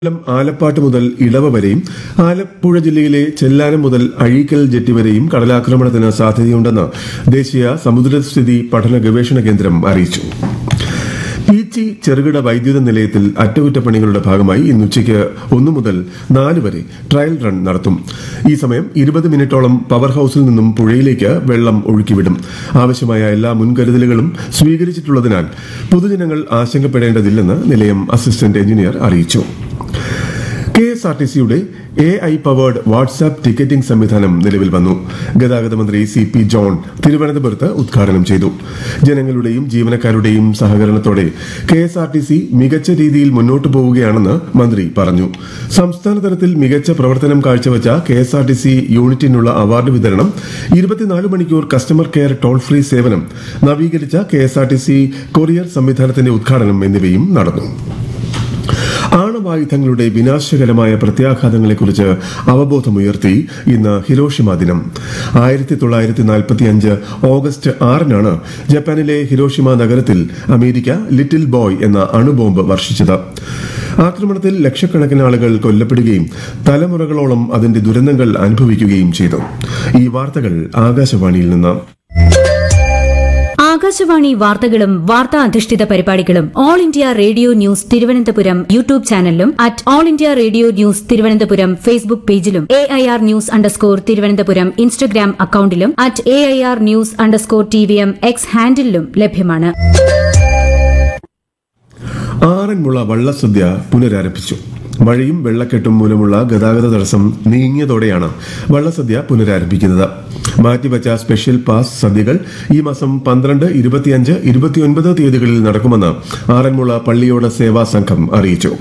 കൊല്ലം ആലപ്പാട്ട് മുതൽ ഇളവ വരെയും ആലപ്പുഴ ജില്ലയിലെ ചെല്ലാനം മുതൽ അഴീക്കൽ ജെട്ടി വരെയും കടലാക്രമണത്തിന് സാധ്യതയുണ്ടെന്ന് ദേശീയ സമുദ്രസ്ഥിതി പഠന ഗവേഷണ കേന്ദ്രം അറിയിച്ചു പീച്ചി ചെറുകിട വൈദ്യുത നിലയത്തിൽ അറ്റകുറ്റപ്പണികളുടെ ഭാഗമായി ഇന്ന് ഉച്ചയ്ക്ക് ഒന്നു മുതൽ നാല് വരെ ട്രയൽ റൺ നടത്തും ഈ സമയം ഇരുപത് മിനിറ്റോളം പവർ ഹൌസിൽ നിന്നും പുഴയിലേക്ക് വെള്ളം ഒഴുക്കിവിടും ആവശ്യമായ എല്ലാ മുൻകരുതലുകളും സ്വീകരിച്ചിട്ടുള്ളതിനാൽ പൊതുജനങ്ങൾ ആശങ്കപ്പെടേണ്ടതില്ലെന്ന് നിലയം അസിസ്റ്റന്റ് എഞ്ചിനീയർ അറിയിച്ചു കെ എസ് ആർ ടി സിയുടെ A I powered WhatsApp ticketing സംവിധാനം നിലവിൽ വന്നു ഗതാഗത മന്ത്രി സി പി ജോൺ തിരുവനന്തപുരത്ത് ഉദ്ഘാടനം ചെയ്തു ജനങ്ങളുടെയും ജീവനക്കാരുടെയും സഹകരണത്തോടെ K S R T C മികച്ച രീതിയിൽ മുന്നോട്ടു പോവുകയാണെന്ന് മന്ത്രി പറഞ്ഞു സംസ്ഥാന തലത്തിൽ മികച്ച പ്രവർത്തനം കാഴ്ചവച്ച K S R T C യൂണിറ്റിനുള്ള അവാർഡ് വിതരണം ഇരുപത്തിനാല് മണിക്കൂർ കസ്റ്റമർ കെയർ ടോൾ ഫ്രീ സേവനം നവീകരിച്ച K S R T C courier സംവിധാനത്തിന്റെ ഉദ്ഘാടനം എന്നിവയും നടന്നു ആണവായുധങ്ങളുടെ വിനാശകരമായ പ്രത്യാഘാതങ്ങളെക്കുറിച്ച് അവബോധമുയർത്തി ഇന്ന് ഹിരോഷിമ ദിനം ആയിരത്തി തൊള്ളായിരത്തി നാൽപ്പത്തി അഞ്ച് ഓഗസ്റ്റ് ആറിനാണ് ജപ്പാനിലെ ഹിരോഷിമ നഗരത്തിൽ അമേരിക്ക ലിറ്റിൽ ബോയ് എന്ന അണുബോംബ് വർഷിച്ചത് ആക്രമണത്തിൽ ലക്ഷക്കണക്കിന് ആളുകൾ കൊല്ലപ്പെടുകയും തലമുറകളോളം അതിന്റെ ദുരന്തങ്ങൾ അനുഭവിക്കുകയും ചെയ്തു ഈ വാർത്തകൾ ആകാശവാണിയിൽ നിന്ന് ആകാശവാണി വാർത്തകളും വാർത്താ അധിഷ്ഠിത പരിപാടികളും All India Radio News Thiruvananthapuram YouTube ചാനലിലും at All India Radio News Thiruvananthapuram Facebook പേജിലും A I R News underscore Thiruvananthapuram Instagram അക്കൌണ്ടിലും at A I R News underscore T V M X ഹാൻഡിലും ലഭ്യമാണ് ആറന്മുള വള്ളസദ്യ പുനരാരംഭിച്ചു മഴയും വെള്ളക്കെട്ടും മൂലമുള്ള ഗതാഗത തടസ്സം നീങ്ങിയതോടെയാണ് വള്ളസദ്യ പുനരാരംഭിക്കുന്നത് മാറ്റിവച്ച സ്പെഷ്യൽ പാസ് സദ്യകൾ ഈ മാസം പന്ത്രണ്ട് ഇരുപത്തിയഞ്ച് ഇരുപത്തിയൊൻപത് തീയതികളിൽ നടക്കുമെന്ന് ആറന്മുള പള്ളിയോട സേവാ സംഘം അറിയിച്ചു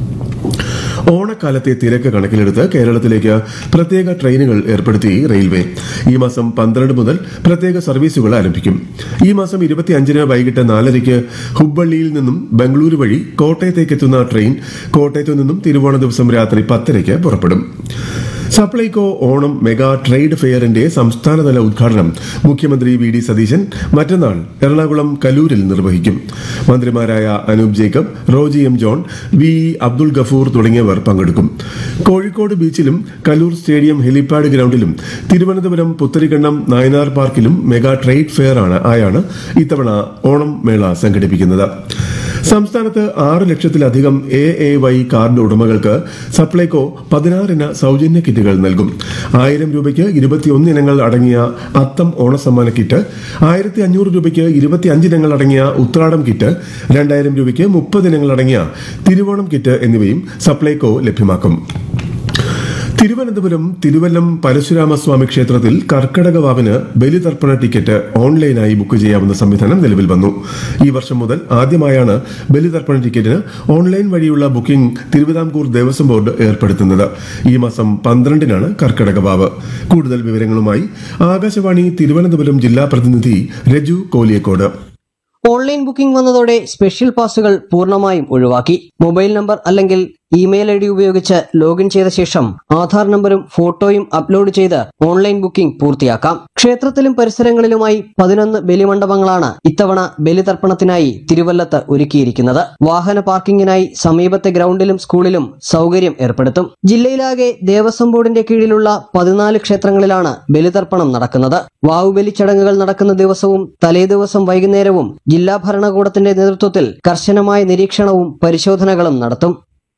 ഓണക്കാലത്തെ തിരക്ക് കണക്കിലെടുത്ത് കേരളത്തിലേക്ക് പ്രത്യേക ട്രെയിനുകൾ ഏർപ്പെടുത്തി റെയിൽവേ ഈ മാസം പന്ത്രണ്ട് മുതൽ പ്രത്യേക സർവീസുകൾ ആരംഭിക്കും ഈ മാസം ഇരുപത്തിയഞ്ചിന് വൈകിട്ട് നാലരയ്ക്ക് ഹുബ്ബള്ളിയിൽ നിന്നും ബംഗളൂരു വഴി കോട്ടയത്തേക്ക് എത്തുന്ന ട്രെയിൻ കോട്ടയത്തു നിന്നും തിരുവോണ ദിവസം രാത്രി പത്തരയ്ക്ക് പുറപ്പെടും സപ്ലൈകോ ഓണം മെഗാ ട്രേഡ് ഫെയറിന്റെ സംസ്ഥാനതല ഉദ്ഘാടനം മുഖ്യമന്ത്രി വി ഡി സതീശൻ മറ്റന്നാൾ എറണാകുളം കലൂരിൽ നിർവഹിക്കും മന്ത്രിമാരായ Anoop Jacob Roji M John V E Abdul Gafoor തുടങ്ങിയവർ പങ്കെടുക്കും കോഴിക്കോട് ബീച്ചിലും കലൂർ സ്റ്റേഡിയം ഹെലിപാഡ് ഗ്രൌണ്ടിലും തിരുവനന്തപുരം പുത്തരിക്കണ്ണം നായനാർ പാർക്കിലും മെഗാ ട്രേഡ് ഫെയർ ആണ് ആയാണ് ഇത്തവണ ഓണം മേള സംഘടിപ്പിക്കുന്നത് സംസ്ഥാനത്ത് ആറ് ലക്ഷത്തിലധികം എ എ വൈ കാർഡ് ഉടമകൾക്ക് സപ്ലൈകോ പതിനാറിന് സൌജന്യ കിറ്റുകൾ നൽകും ആയിരം രൂപയ്ക്ക് ഇരുപത്തിയൊന്ന് ഇനങ്ങൾ അടങ്ങിയ അത്തം ഓണസമ്മാന കിറ്റ് ആയിരത്തി അഞ്ഞൂറ് രൂപയ്ക്ക് ഇരുപത്തിയഞ്ച് ഇനങ്ങൾ അടങ്ങിയ ഉത്രാടം കിറ്റ് രണ്ടായിരം രൂപയ്ക്ക് മുപ്പത് ഇനങ്ങൾ അടങ്ങിയ തിരുവോണം കിറ്റ് എന്നിവയും സപ്ലൈകോ ലഭ്യമാക്കും തിരുവനന്തപുരം തിരുവല്ലം പരശുരാമസ്വാമി ക്ഷേത്രത്തിൽ കർക്കടക വാവിന് ബലിതർപ്പണ ടിക്കറ്റ് ഓൺലൈനായി ബുക്ക് ചെയ്യാവുന്ന സംവിധാനം നിലവിൽ വന്നു ഈ വർഷം മുതൽ ആദ്യമായാണ് ബലിതർപ്പണ ടിക്കറ്റിന് ഓൺലൈൻ വഴിയുള്ള ബുക്കിംഗ് തിരുവിതാംകൂർ ദേവസ്വം ബോർഡ് ഏർപ്പെടുത്തുന്നത് ഈ മാസം പന്ത്രണ്ടിനാണ് കർക്കടക വാവ് കൂടുതൽ വിവരങ്ങളുമായി ആകാശവാണി തിരുവനന്തപുരം ജില്ലാ പ്രതിനിധി രജു കോലിയക്കോട് ഓൺലൈൻ ബുക്കിംഗ് വന്നതോടെ സ്പെഷ്യൽ പാസുകൾ പൂർണ്ണമായും ഒഴിവാക്കി മൊബൈൽ നമ്പർ അല്ലെങ്കിൽ ഇമെയിൽ ഐ ഡി ഉപയോഗിച്ച് ലോഗിൻ ചെയ്ത ശേഷം ആധാർ നമ്പറും ഫോട്ടോയും അപ്ലോഡ് ചെയ്ത് ഓൺലൈൻ ബുക്കിംഗ് പൂർത്തിയാക്കാം ക്ഷേത്രത്തിലും പരിസരങ്ങളിലുമായി പതിനൊന്ന് ബലിമണ്ഡപങ്ങളാണ് ഇത്തവണ ബലിതർപ്പണത്തിനായി തിരുവല്ലത്ത് ഒരുക്കിയിരിക്കുന്നത് വാഹന പാർക്കിങ്ങിനായി സമീപത്തെ ഗ്രൗണ്ടിലും സ്കൂളിലും സൗകര്യം ഏർപ്പെടുത്തും ജില്ലയിലാകെ ദേവസ്വം ബോർഡിന്റെ കീഴിലുള്ള പതിനാല് ക്ഷേത്രങ്ങളിലാണ് ബലിതർപ്പണം നടക്കുന്നത് വാവുബലി ചടങ്ങുകൾ നടക്കുന്ന ദിവസവും തലേദിവസം വൈകുന്നേരവും ജില്ലാ ഭരണകൂടത്തിന്റെ നേതൃത്വത്തിൽ കർശനമായ നിരീക്ഷണവും പരിശോധനകളും നടത്തും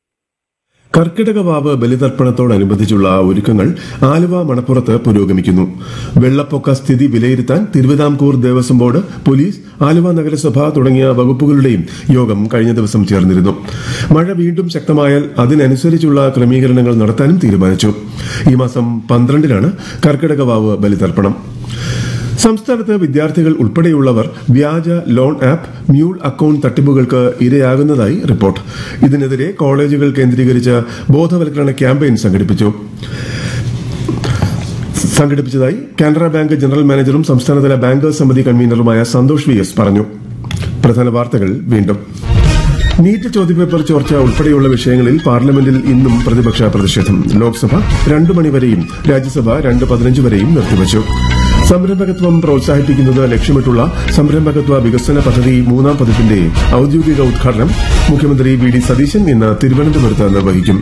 കർക്കിടക വാവ് ബലിതർപ്പണത്തോടനുബന്ധിച്ചുള്ള ഒരുക്കങ്ങൾ ആലുവ മണപ്പുറത്ത് പുരോഗമിക്കുന്നു വെള്ളപ്പൊക്ക സ്ഥിതി വിലയിരുത്താൻ തിരുവിതാംകൂർ ദേവസ്വം ബോർഡ് പോലീസ് ആലുവ നഗരസഭ തുടങ്ങിയ വകുപ്പുകളുടെയും യോഗം കഴിഞ്ഞ ദിവസം ചേർന്നിരുന്നു മഴ വീണ്ടും ശക്തമായാൽ അതിനനുസരിച്ചുള്ള ക്രമീകരണങ്ങൾ നടത്താനും തീരുമാനിച്ചു ഈ മാസം പന്ത്രണ്ടിനാണ് കർക്കിടക വാവ് ബലിതർപ്പണം സംസ്ഥാനത്ത് വിദ്യാർത്ഥികൾ ഉൾപ്പെടെയുള്ളവർ വ്യാജ ലോൺ ആപ്പ് മ്യൂൾ അക്കൌണ്ട് തട്ടിപ്പുകൾക്ക് ഇരയാകുന്നതായി റിപ്പോർട്ട് ഇതിനെതിരെ കോളേജുകൾ കേന്ദ്രീകരിച്ച് ബോധവൽക്കരണ ക്യാമ്പയിൻ സംഘടിപ്പിച്ചു സംഘടിപ്പിച്ചതായി കാനറ ബാങ്ക് ജനറൽ മാനേജറും സംസ്ഥാനതല ബാങ്കേഴ്സ് സമിതി കൺവീനറുമായ സന്തോഷ് വി എസ് പറഞ്ഞു പ്രധാന വാർത്തകൾ വീണ്ടും നീറ്റ് ചോദ്യപേപ്പർ ചോർച്ച ഉൾപ്പെടെയുള്ള വിഷയങ്ങളിൽ പാർലമെന്റിൽ ഇന്നും പ്രതിപക്ഷ പ്രതിഷേധം ലോക്സഭ രണ്ടു മണിവരെയും രാജ്യസഭ രണ്ട് പതിനഞ്ച് വരെയും നിർത്തിവച്ചു സംരംഭകത്വം പ്രോത്സാഹിപ്പിക്കുന്നത് ലക്ഷ്യമിട്ടുള്ള സംരംഭകത്വ വികസന പദ്ധതി മൂന്നാം പതിപ്പിന്റെ ഔദ്യോഗിക ഉദ്ഘാടനം മുഖ്യമന്ത്രി വി ഡി സതീശൻ ഇന്ന് തിരുവനന്തപുരത്ത് നിർവഹിക്കും